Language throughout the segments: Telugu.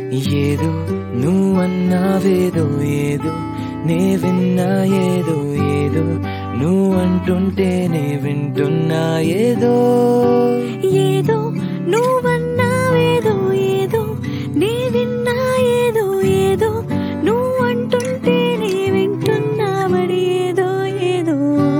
ఏదో నువ్వన్నావేదో ఏదో నే విన్నా ఏదో ఏదో నువ్వంటుంటేనే వింటున్నా ఏదో ఏదో నువ్వన్నావేదో ఏదో నే విన్నా ఏదో ఏదో నువ్వంటుంటే నే వింటున్నా మరి ఏదో ఏదో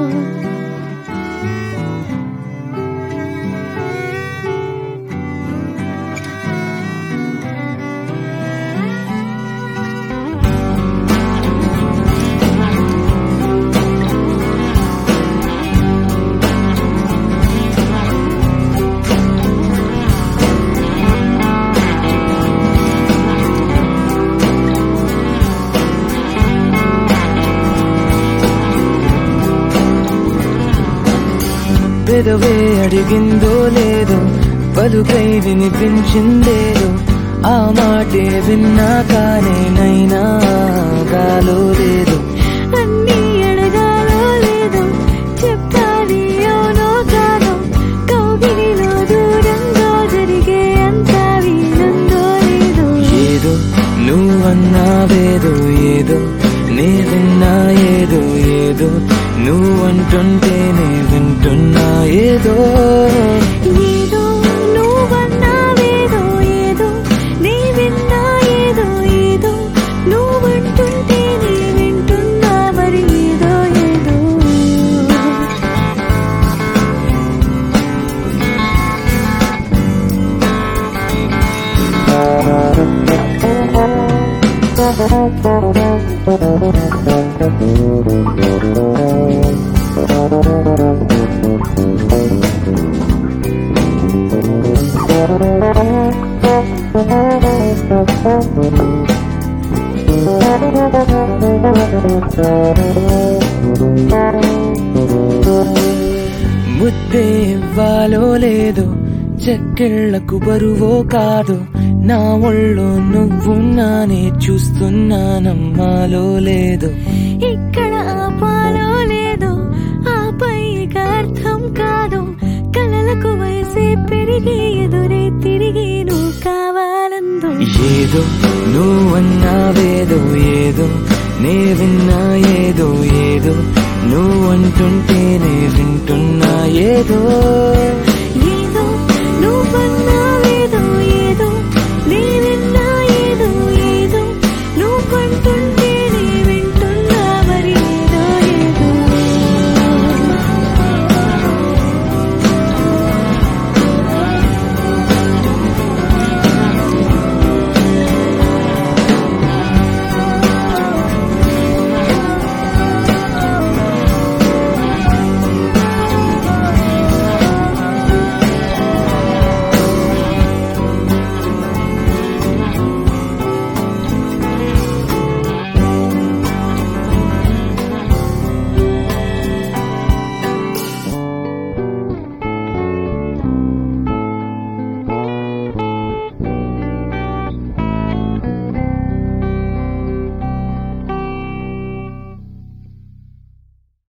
పెదవే అడిగిందో లేదో పలుకై వినిపించిందేదో ఆ మాటే విన్నా కానీ నైనా గాలో లేదు అన్నీ అడగాలో లేదో చెప్పాలి అవునో కాదో కౌగిలిలో దూరంగా జరిగే అంత వీలుందో లేదో ఏదో నువ్వన్నావేదో ఏదో నే విన్నా ఏదో ఏదో నువ్వంటుంటేనే వింటున్నా ఏదో ఏదో నువ్వన్నావేదో ఏదో నే విన్నా ఏదో ఏదో నువ్వంటుంటే నే వింటున్నా మరి ఏదో ఏదో ముద్దే ఇవ్వాలో లేదో చెక్కిళ్లకు బరువో కాదు నా ఒళ్ళో నువ్వున్నానే చూస్తున్నా నమ్మాలో లేదు ఇక్కడ ఆపాలో లేదో ఆపై ఇక అర్థం కాదు కలలకు వయసే పెరిగి ఎదురే తిరిగి నువ్వు కావాలందు ఏదో నువ్వన్నావేదో ఏదో నే విన్నా ఏదో ఏదో నువ్వంటుంటేనే వింటున్నా ఏదో